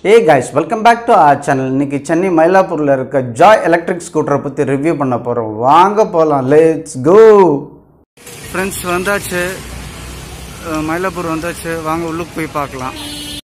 A guys welcome back to our channel இன்னைக்கு சென்னை மயிலாப்பூரில் இருக்க ஜாய் எலக்ட்ரிக் ஸ்கூட்டரை பற்றி ரிவ்யூ பண்ண போகிறோம் வாங்க போகலாம் லெட்ஸ் கோ ஃப்ரெண்ட்ஸ் வந்தாச்சு அஹ் மயிலாப்பூர் வந்தாச்சு வாங்க உள்ளுக்கு போய் பார்க்கலாம்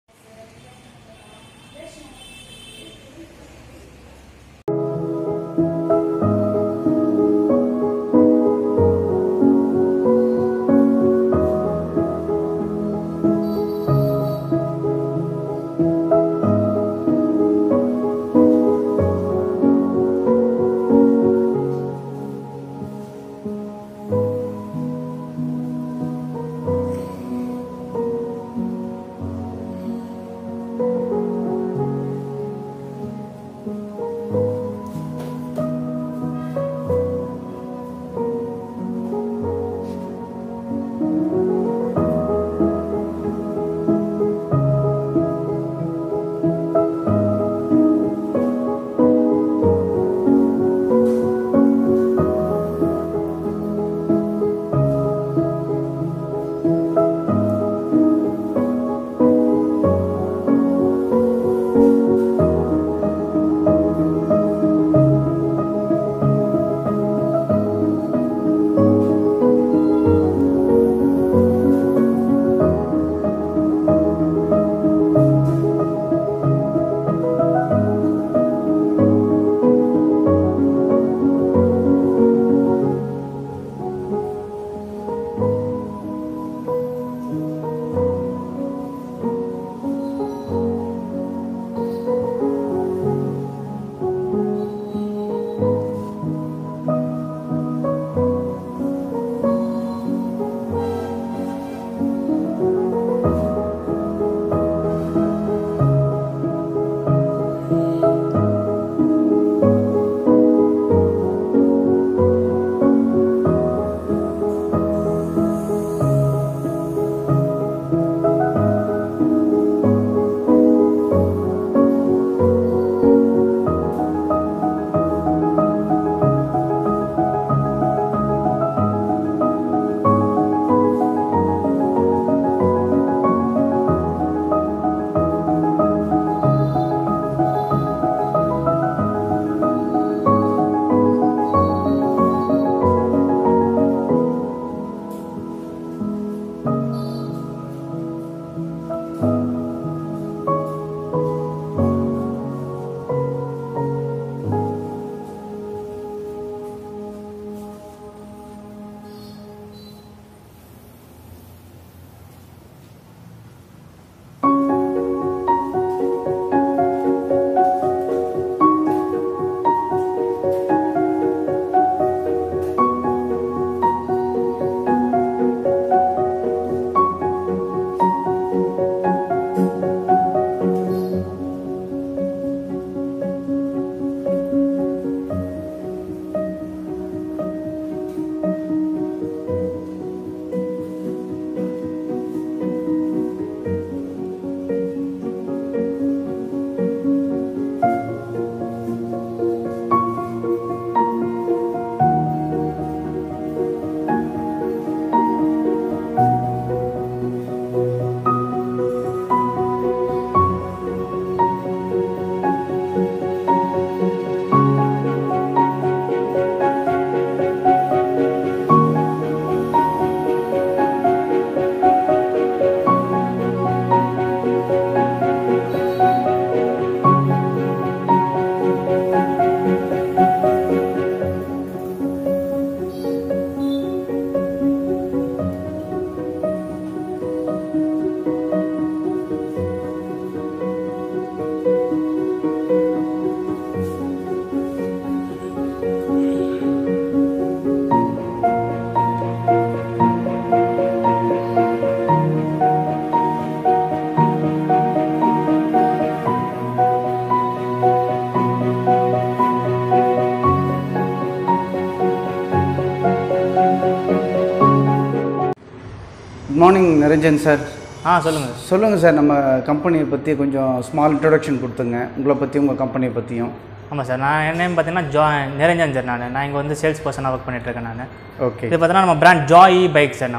குட் மார்னிங் நிரஞ்சன் சார் ஆ சொல்லுங்கள் சொல்லுங்கள் சார் நம்ம கம்பெனியை பற்றி கொஞ்சம் ஸ்மால் இன்ட்ரடக்ஷன் கொடுத்துங்க உங்களை பற்றி உங்கள் கம்பெனியை பற்றியும் ஆமாம் சார் நான் என் நேம் பார்த்தீங்கன்னா ஜா நிரஞ்சன் சார் நான் நான் இங்கே வந்து சேல்ஸ் பர்சனாக ஒர்க் பண்ணிட்டுருக்கேன் நான் ஓகே இது பார்த்தீங்கன்னா நம்ம பிராண்ட் ஜாய் பைக் சார் நம்மளது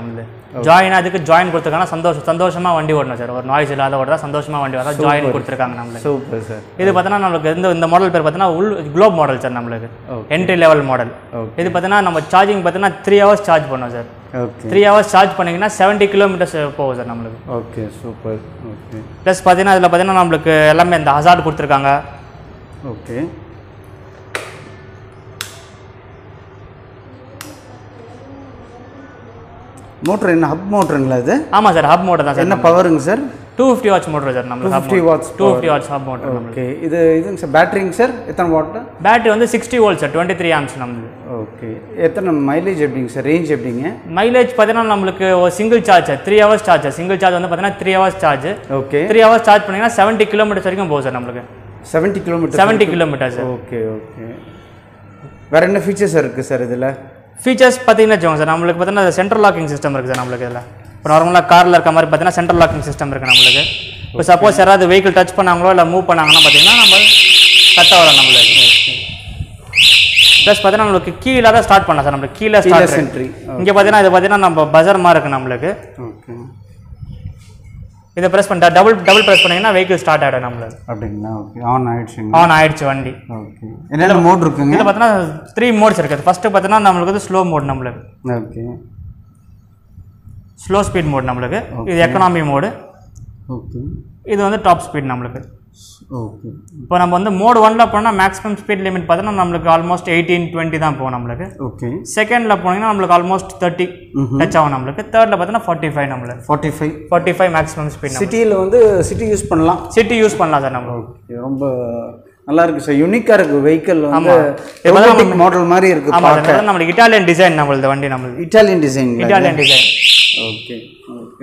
ஜாயின் அதுக்கு ஜாயின் கொடுத்துருக்காங்க சந்தோஷம் சந்தோஷமாக வண்டி ஓடணும் சார் ஒரு நாய்ஸ் இல்லாத ஓடுறா சந்தோஷமாக வண்டி ஓடுறா ஜாயின் கொடுத்துருக்காங்க நம்மளுக்கு சூப்பர் சார் இது பார்த்தீங்கன்னா நம்மளுக்கு இந்த இந்த மாடல் பேர் பார்த்தீங்கன்னா உள் குளோப் மாடல் சார் நம்மளுக்கு என்ட்ரி லெவல் மாடல் Okay. இது பார்த்தீங்கன்னா நம்ம சார்ஜிங் பார்த்தீங்கன்னா த்ரீ ஹவர்ஸ் சார்ஜ் பண்ணோம் sir okay three hours charge பண்ணிங்கன்னா செவன்ட்டி கிலோமீட்டர்ஸ் போகும் சார் நம்மளுக்கு ஓகே சூப்பர் ஓகே ப்ளஸ் பார்த்தீங்கன்னா இதில் பார்த்தீங்கன்னா நம்மளுக்கு எல்லாமே இந்த ஹசார்ட் கொடுத்துருக்காங்க ஓகே மோட்ரு என்ன ஹப் மோட்ருங்களா இது ஆமாம் சார் ஹப் மோட்டர் தான் சார் என்ன பவருங்க sir two fifty watts motor sir நம்மளுக்கு hub 250 watts two fifty watch hub motor okay இது இதுங்க சார் பேட்டரிங்க சார் எத்தனை வாட்டு பேட்டரி வந்து sixty volt sir twenty three amps நம்மளுக்கு ஓகே எத்தனை மைலேஜ் எப்படிங்க சார் ரேஞ்ச் எப்படிங்க மைலேஜ் பார்த்தீங்கன்னா நம்மளுக்கு ஒரு single charge three hours charge single charge வந்து பார்த்தீங்கன்னா three hours charge okay three hours charge பண்ணிங்கன்னா செவன்ட்டி கிலோமீட்டர்ஸ் வரைக்கும் போகும் சார் நம்மளுக்கு seventy kilometre seventy kilometre sir okay okay வேற என்ன ஃபீச்சர்ஸ் இருக்குது சார் இதில் ஃபீச்சர்ஸ் பார்த்தீங்கன்னா வச்சுக்கோங்க சார் நம்மளுக்கு பார்த்தீங்கன்னா சென்ட்ரல் லாக்கிங் சிஸ்டம் இருக்குது சார் நம்மளுக்கு இதில் இப்போ நார்மலாக காரில் இருக்க மாதிரி பார்த்தீங்கன்னா சென்ட்ரல் லாக்கிங் சிஸ்டம் இருக்குது நம்மளுக்கு இப்போ சப்போஸ் யாராவது வெஹிக்கிள் டச் பண்ணாங்களோ இல்லை மூவ் பண்ணாங்கன்னா பார்த்தீங்கன்னா நம்ம கரெக்டாக வரும் நம்மளுக்கு ப்ளஸ் பார்த்தீங்கன்னா நம்மளுக்கு கீழே தான் ஸ்டார்ட் பண்ணலாம் சார் நம்மளுக்கு கீழே ஸ்டார்ட் சென்ட்ரி இங்கே பார்த்தீங்கன்னா இது பார்த்தீங்கன்னா நம்ம பஜார் மாதிரி இருக்குது நம்மளுக்கு ஓகே இதை ப்ரெஸ் பண்ணிட்டா டபுள் டபுள் ப்ரெஸ் பண்ணிங்கன்னா வெஹிக்கிள் ஸ்டார்ட் ஆகிடும் நம்மளுக்கு அப்படிங்களா ஓகே ஆன் ஆயிடுச்சுங்க ஆன் ஆயிடுச்சு வண்டி ஓகே என்னென்ன மோட் இருக்குங்க இதில் பார்த்தீங்கன்னா த்ரீ மோட்ஸ் இருக்குது ஃபஸ்ட்டு பார்த்தீங்கன்னா நம்மளுக்கு வந்து ஸ்லோ மோட் நம்மளுக்கு ஓகே ஸ்லோ ஸ்பீட் மோட் நம்மளுக்கு இது எக்கனாமி மோடு ஓகே இது வந்து டாப் ஸ்பீட் நம்மளுக்கு ஓகே இப்போ நம்ம வந்து மோடு ஒன்ல போனால் மேக்ஸிமம் ஸ்பீட் லிமிட் பார்த்தீங்கன்னா நம்மளுக்கு ஆல்மோஸ்ட் எயிட்டீன் டுவெண்ட்டி தான் போகும் நம்மளுக்கு ஓகே செகண்டில் போனீங்கன்னா நம்மளுக்கு ஆல்மோஸ்ட் தேர்ட்டி டச் ஆகும் நம்மளுக்கு தேர்டில் பார்த்தீங்கன்னா ஃபார்ட்டி ஃபைவ் நம்மளுக்கு forty five forty five maximum speed சிட்டியில் வந்து சிட்டி யூஸ் பண்ணலாம் சிட்டி யூஸ் பண்ணலாம் சார் நம்ம ஓகே ரொம்ப நல்லா இருக்கு சார் யூனிக்காக இருக்கு வெஹிக்கிள் வந்து ஆமா. இது வந்து robotic மாடல் மாதிரி இருக்கு ஆமாம் பார்க்க சார் நம்மளுக்கு இட்டாலியன் டிசைன் நம்மளுது வண்டி நம்மளுக்கு Italian design Italian design okay okay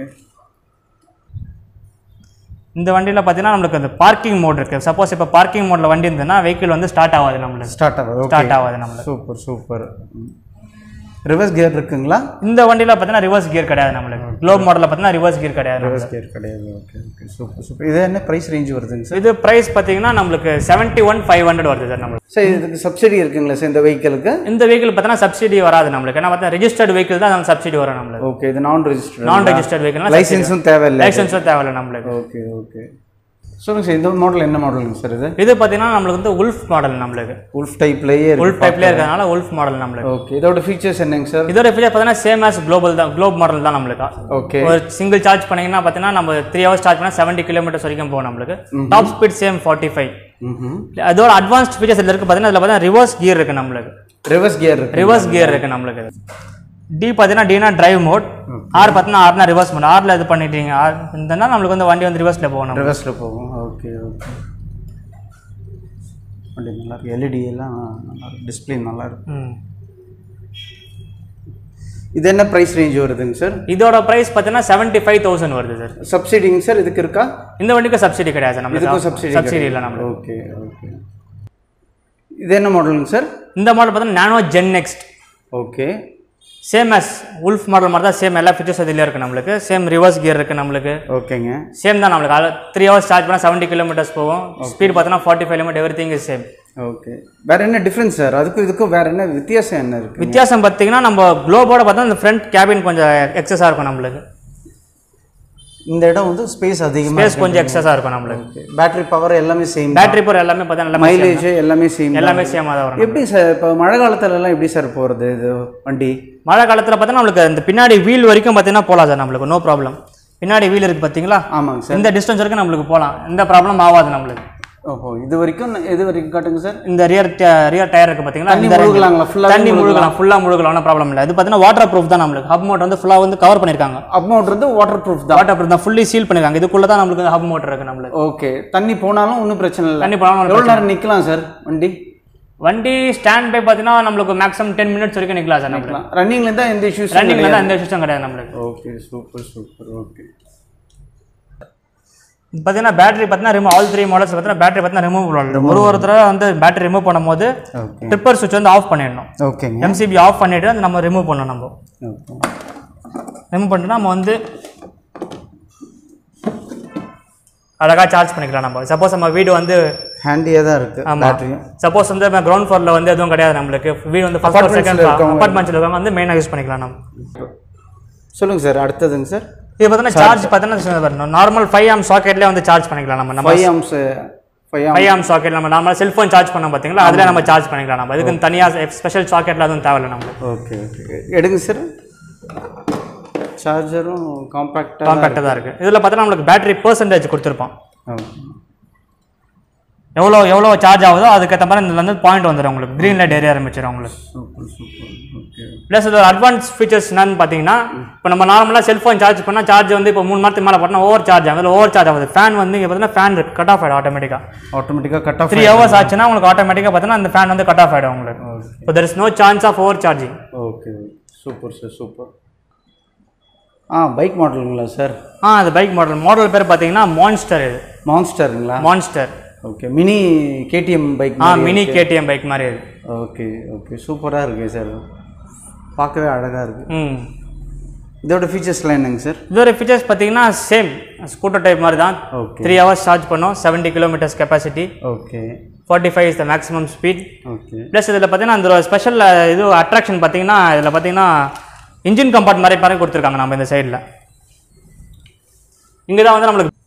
இந்த வண்டியில் பார்த்தீங்கன்னா நம்மளுக்கு அந்த பார்க்கிங் மோட் இருக்குது சப்போஸ் இப்போ பார்க்கிங் மோடில் வண்டி இருந்ததுன்னா வெஹிக்கிள் வந்து ஸ்டார்ட் ஆகாது நம்மளுக்கு ஸ்டார்ட் ஆகுது ஓகே ஸ்டார்ட் ஆகாது நம்மளுக்கு சூப்பர் சூப்பர் ரிவர்ஸ் கியர் இருக்குங்களா இந்த வண்டியில் பார்த்தீங்கன்னா ரிவர்ஸ் கியர் கிடையாது நம்மளுக்கு குளோப் மாடலில் பார்த்தீங்கன்னா ரிவர்ஸ் கியர் கிடையாது ரிவர்ஸ் கியர் கிடையாது ஓகே ஓகே சூப்பர் சூப்பர் இது என்ன ப்ரைஸ் ரேஞ்ச் வருதுங்க சார் இது ப்ரைஸ் பார்த்தீங்கன்னா நம்மளுக்கு செவன்ட்டி ஒன் ஃபைவ் ஹண்ட்ரட் வருது சார் நம்மளுக்கு சார் இதுக்கு சப்சிடி இருக்குங்களா சார் இந்த வெஹிக்கிளுக்கு இந்த வெஹிக்கிள் பார்த்தீங்கன்னா சப்சிடி வராது நம்மளுக்கு ஏன்னா பார்த்தா ரெஜிஸ்டர்ட் வெஹிக்கிள் தான் அந்த சப்சிடி வரும் நம்மளுக்கு ஓகே இது நான் ரெஜிஸ்டர்ட் நான் ரெஜிஸ்டர்ட் வெஹிக்கிள் லைசன்ஸும் தேவையில்லை லைசன்ஸும் தேவையில்ல நம்மளுக்கு ஓகே ஓகே சொல்லுங்க சார் இந்த மாடல் என்ன மாடலுங்க சார் இது இது பார்த்தீங்கன்னா நம்மளுக்கு வந்து உல்ஃப் மாடல் நம்மளுக்கு உல்ஃப் டைப்லேயே இருக்கு உல்ஃப் டைப்லேயே இருக்கிறதுனால உல்ஃப் மாடல் நம்மளுக்கு ஓகே இதோட ஃபீச்சர்ஸ் என்னங்க சார் இதோட ஃபீச்சர் பார்த்தீங்கன்னா சேம் ஆஸ் குளோபல் தான் குளோப் மாடல் தான் நம்மளுக்கு ஓகே ஒரு சிங்கிள் சார்ஜ் பண்ணீங்கன்னா பார்த்தீங்கன்னா நம்ம த்ரீ ஹவர்ஸ் சார்ஜ் பண்ணால் செவன்ட்டி கிலோமீட்டர்ஸ் வரைக்கும் போகும் நம்மளுக்கு top speed same forty five ம் அதோட அட்வான்ஸ்ட் ஃபீச்சர்ஸ் இதில் இருக்குது பார்த்தீங்கன்னா இதில் பார்த்தீங்கன்னா ரிவர்ஸ் கியர் இருக்குது நம்மளுக்கு ரிவர்ஸ் கியர் இருக்கு ரிவர்ஸ் கியர் இருக்குது நம்மளுக்கு டி பார்த்தீங்கன்னா டினா டிரைவ் மோட் ஆர் பார்த்தீங்கன்னா ஆர்னா ரிவர்ஸ் மோட் ஆரில் இது பண்ணிட்டீங்க ஆர் இருந்ததுன்னா நம்மளுக்கு வந்து வண்டி வந்து ரிவர்ஸில் போகும் நம்ம ரிவர்ஸில் போகும் ஓகே ஓகே வண்டி நல்லா இருக்கு எல்இடி எல்லாம் நல்லா இருக்கு டிஸ்பிளே நல்லா இருக்கு ம். இது என்ன ப்ரைஸ் ரேஞ்ச் வருதுங்க சார் இதோட ப்ரைஸ் பார்த்தீங்கன்னா செவன்ட்டி ஃபைவ் தௌசண்ட் வருது சார் சப்சிடிங்க சார் இதுக்கு இருக்கா இந்த வண்டிக்கு சப்சிடி கிடையாது இதுக்கும் நம்மளுக்கு சப்சிடி சப்சிடி இல்லை நம்மளுக்கு ஓகே ஓகே இது என்ன மாடலுங்க சார் இந்த மாடல் பார்த்தீங்கன்னா nano gen next okay same as wolf model மாதிரி தான் சேம் எல்லா ஃபீச்சர்ஸ் இதில் இருக்குது நம்மளுக்கு சேம் ரிவர்ஸ் கியர் இருக்குது நம்மளுக்கு ஓகேங்க சேம் தான் நம்மளுக்கு த்ரீ ஹவர்ஸ் சார்ஜ் பண்ணால் செவன்ட்டி கிலோமீட்டர்ஸ் போகும் ஸ்பீட் பார்த்தீங்கன்னா forty five limit everything is same okay வேற என்ன டிஃப்ரென்ஸ் சார் அதுக்கும் இதுக்கும் வேற என்ன வித்தியாசம் என்ன இருக்கு வித்தியாசம் பார்த்தீங்கன்னா நம்ம குளோபோட பார்த்தா இந்த ஃப்ரண்ட் கேபின் கொஞ்சம் எக்ஸஸாக இருக்கும் நம்மளுக்கு இந்த இடம் வந்து ஸ்பேஸ் அதிகமாக ஸ்பேஸ் கொஞ்சம் எக்ஸஸாக இருக்கும் நம்மளுக்கு பேட்டரி பவர் எல்லாமே சேம் பேட்டரி போகிற எல்லாமே பார்த்தீங்கன்னா எல்லாமே மைலேஜ் எல்லாமே சேம் எல்லாமே சேமாக தான் வரும் எப்படி சார் இப்போ மழை காலத்துல எல்லாம் எப்படி சார் போகிறது இது வண்டி மழை காலத்தில் பார்த்தீங்கன்னா நம்மளுக்கு இந்த பின்னாடி வீல் வரைக்கும் பார்த்தீங்கன்னா போகலாம் சார் நம்மளுக்கு நோ ப்ராப்ளம் பின்னாடி வீல் இருக்குது பார்த்தீங்களா ஆமாங்க சார் இந்த டிஸ்டன்ஸ் வரைக்கும் நம்மளுக்கு போகலாம் எந்த ப்ராப்ளம் ஆகாது நம்மளுக்கு ஓஹோ இது வரைக்கும் எது வரைக்கும் காட்டுங்க சார் இந்த ரியர் ரியர் டயர் இருக்கு பார்த்தீங்களா தண்ணி இந்த range- முழுகலாங்களா ஃபுல்லாக தண்ணி முழுகலாம் ஃபுல்லாக முழுகலாம் ஒன்றும் ப்ராப்ளம் இல்லை இது பார்த்தீங்கன்னா வாட்டர் ப்ரூஃப் தான் நம்மளுக்கு ஹப் மோட்டர் வந்து ஃபுல்லாக வந்து கவர் பண்ணியிருக்காங்க அமௌண்ட் வந்து வாட்டர் ப்ரூஃப் தான் வாட்டர் ப்ரூஃப் தான் ஃபுல்லி சீல் பண்ணிருக்காங்க இதுக்குள்ள தான் நம்மளுக்கு ஹப் மோட்டர் இருக்கு நம்மளுக்கு ஓகே தண்ணி போனாலும் ஒன்றும் பிரச்சனை இல்லை தண்ணி போனாலும் எவ்வளோ நேரம் நிற்கலாம் சார் வண்டி வண்டி ஸ்டாண்ட் பை பார்த்தீங்கன்னா நம்மளுக்கு மேக்ஸிமம் டென் மினிட்ஸ் வரைக்கும் நிற்கலாம் சார் நம்மளுக்கு ரன்னிங்ல தான் எந்த இஷ்யூஸ் ரன்னிங்ல தான் எந்த விஷயம் கிடையாது நம்மளுக்கு ஓகே சூப்பர் சூப்பர் ஓகே இது பார்த்தீங்கன்னா பேட்டரி பார்த்தீங்கன்னா ரிமூவ் ஆல் த்ரீ மாடல்ஸ் பார்த்தீங்கன்னா பேட்டரி பார்த்தீங்கன்னா ரிமூவ் பண்ணலாம் ஒரு ஒரு தடவை வந்து பேட்டரி ரிமூவ் பண்ணும்போது ஓகே ட்ரிப்பர் சுவிட்ச் வந்து ஆஃப் பண்ணிடணும் ஓகேங்க எம்சிபி ஆஃப் பண்ணிட்டு அது நம்ம ரிமூவ் பண்ணணும் நம்ம ஓகே ரிமூவ் பண்ணிட்டு நம்ம வந்து அழகாக சார்ஜ் பண்ணிக்கலாம் நம்ம சப்போஸ் நம்ம வீடு வந்து ஹேண்டியாக தான் இருக்கு ஆமா பேட்டரியும் சப்போஸ் வந்து கிரவுண்ட் ஃப்ளோரில் வந்து எதுவும் கிடையாது நம்மளுக்கு வீடு வந்து ஃபர்ஸ்ட் Apartments ல செகண்ட் இருக்கவங்க. அப்பார்ட்மெண்ட்ஸில் இருக்கவங்க வந்து மெயினாக யூஸ் பண்ணிக்கலாம் நம்ம சொல்லுங்கள் சார் அடுத்ததுங்க சார் இது பார்த்தீங்கன்னா சார்ஜ் பார்த்தீங்கன்னா நார்மல் ஃபைவ் ஆம் சாக்கெட்லேயே வந்து சார்ஜ் பண்ணிக்கலாம் நம்ம நம்ம five amps five amp five amp socket நம்ம நார்மலாக செல்ஃபோன் சார்ஜ் பண்ணோம் பார்த்தீங்களா அதில் நம்ம சார்ஜ் பண்ணிக்கலாம் நம்ம இதுக்கு தனியாக ஸ்பெஷல் சாக்கெட்டில் அதுவும் தேவையில்லை நம்மளுக்கு ஓகே ஓகே எடுங்க சார் சார்ஜரும் காம்பேக்டாக காம்பேக்டாக தான் இருக்குது இதில் பார்த்தீங்கன்னா நம்மளுக்கு பேட்டரி பர்சன்டேஜ் கொடுத்துருப்போம் எவ்வளோ எவ்வளோ சார்ஜ் ஆகுதோ அதுக்கேற்ற மாதிரி இதில் வந்து பாயிண்ட் வந்துடும் உங்களுக்கு க்ரீன் லைட் ஏரிய ஆரம்பிச்சிடும் உங்களுக்கு சூப்பர் சூப்பர் ஓகே ப்ளஸ் இது அட்வான்ஸ் ஃபீச்சர்ஸ் என்னன்னு பார்த்தீங்கன்னா இப்போ நம்ம நார்மலாக செல்ஃபோன் சார்ஜ் பண்ணால் சார்ஜ் வந்து இப்போ மூணு மரத்துக்கு மேலே போட்டால் ஓவர் சார்ஜ் ஆகுது ஓவர் சார்ஜ் ஆகுது ஃபேன் வந்து இங்கே பார்த்தீங்கன்னா ஃபேன் கட் ஆஃப் ஆகிடும் ஆட்டோமேட்டிக்காக ஆட்டோமேட்டிக்காக கட் ஆஃப் த்ரீ ஹவர்ஸ் ஆச்சுன்னா உங்களுக்கு ஆட்டோமேட்டிக்காக பார்த்தீங்கன்னா அந்த ஃபேன் வந்து கட் ஆஃப் ஆகிடும் உங்களுக்கு இப்போ there is no chance of overcharging okay super sir super ஆ பைக் மாடலுங்களா சார் ஆ அது பைக் மாடல் மாடல் பேர் பார்த்தீங்கன்னா மான்ஸ்டர் இது மான்ஸ்டருங்களா monster okay mini KTM bike ஆ மினி கேடிஎம் பைக் மாதிரி இது ஓகே ஓகே சூப்பராக இருக்கு சார் பார்க்கவே அழகாக இருக்குது ம் இதோட ஃபீச்சர்ஸ்லாம் என்னங்க சார் இதோட ஃபீச்சர்ஸ் பார்த்தீங்கன்னா சேம் ஸ்கூட்டர் டைப் மாதிரி தான் ஓகே த்ரீ ஹவர்ஸ் சார்ஜ் பண்ணோம் seventy kilometres capacity okay forty five is the maximum speed okay plus இதில் பார்த்தீங்கன்னா அந்த ஸ்பெஷல் இது அட்ராக்ஷன் பார்த்தீங்கன்னா இதில் பார்த்தீங்கன்னா இன்ஜின் கம்பார்ட் மாதிரி மாதிரி கொடுத்துருக்காங்க நம்ம இந்த சைடில் இங்கே தான் வந்து நம்மளுக்கு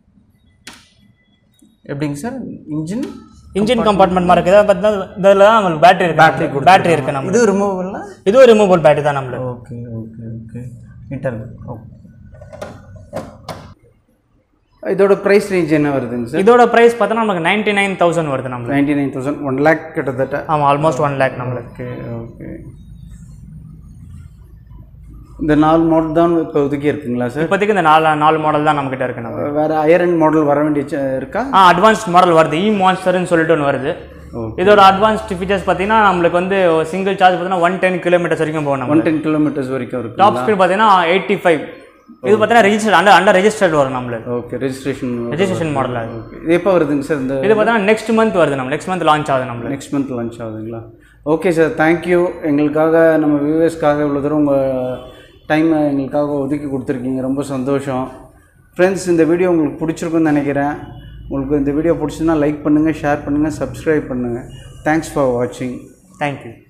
எப்படிங்க சார் இன்ஜின் இன்ஜின் கம்பார்ட்மெண்ட் மாதிரி இருக்குது பார்த்தீங்கன்னா இதில் தான் நம்மளுக்கு பேட்டரி இருக்கு பேட்டரி பேட்டரி இருக்குது நம்ம இது ரிமூவல்ல இதுவும் ரிமூவல் பேட்டரி தான் நம்மளுக்கு ஓகே ஓகே ஓகே இன்டர் இதோட ப்ரைஸ் ரேஞ்ச் என்ன வருதுங்க சார் இதோட ப்ரைஸ் பார்த்தோன்னா நமக்கு நைன்டி நைன் தௌசண்ட் வருது நம்மளுக்கு ninety nine thousand one lakh கிட்டத்தட்ட ஆமாம் ஆல்மோஸ்ட் ஒன் லேக் நம்மளுக்கு ஓகே ஓகே இந்த நாலு மாடல் தான் இப்போ ஒதுக்கி இருக்குங்களா சார் இப்போதைக்கு இந்த நாலு நாலு மாடல் தான் நம்மக்கிட்ட இருக்கு நம்ம வேற ஹையர் அண்ட் மாடல் வர வேண்டிய ச- இருக்கா ஆ அட்வான்ஸ்ட் மாடல் வருது இ மான்ஸ்டர்னு சொல்லிட்டு ஒன்று வருது ஓகே இதோட அட்வான்ஸ்ட் ஃபீச்சர்ஸ் பார்த்தீங்கன்னா நம்மளுக்கு வந்து சிங்கிள் சார்ஜ் பார்த்தீங்கன்னா ஒன் டென் கிலோமீட்டர்ஸ் வரைக்கும் போகும் நம்ம ஒன் டென் கிலோமீட்டர்ஸ் வரைக்கும் இருக்கு டாப் ஸ்பீட் பார்த்தீங்கன்னா எயிட்டி ஃபைவ் இது பார்த்தீங்கன்னா ரெஜிஸ்டர் அண்டர் அண்டர் ரெஜிஸ்டர்ட் வரும் நம்மளுக்கு ஓகே ரெஜிஸ்ட்ரேஷன் ரெஜிஸ்ட்ரேஷன் மாடல் அது ஓகே இது எப்போ வருதுங்க சார் இந்த இது பார்த்தீங்கன்னா நெக்ஸ்ட் மந்த் வருது நம்ம நெக்ஸ்ட் மந்த் லான்ச் ஆகுது நம்மளுக்கு நெக்ஸ்ட் மந்த் லான்ச் ஆகுதுங்களா ஓகே சார் தேங்க்யூ எங்களுக்காக நம்ம வியூவர்ஸ்க்காக இவ்வளோ தூரம் உங்கள் டைமை எங்களுக்காக ஒதுக்கி கொடுத்துருக்கீங்க ரொம்ப சந்தோஷம் ஃப்ரெண்ட்ஸ் இந்த வீடியோ உங்களுக்கு பிடிச்சிருக்குன்னு நினைக்கிறேன் உங்களுக்கு இந்த வீடியோ பிடிச்சிருந்தா லைக் பண்ணுங்கள் ஷேர் பண்ணுங்கள் சப்ஸ்கிரைப் பண்ணுங்கள் தேங்க்ஸ் ஃபார் வாட்சிங் தேங்க்யூ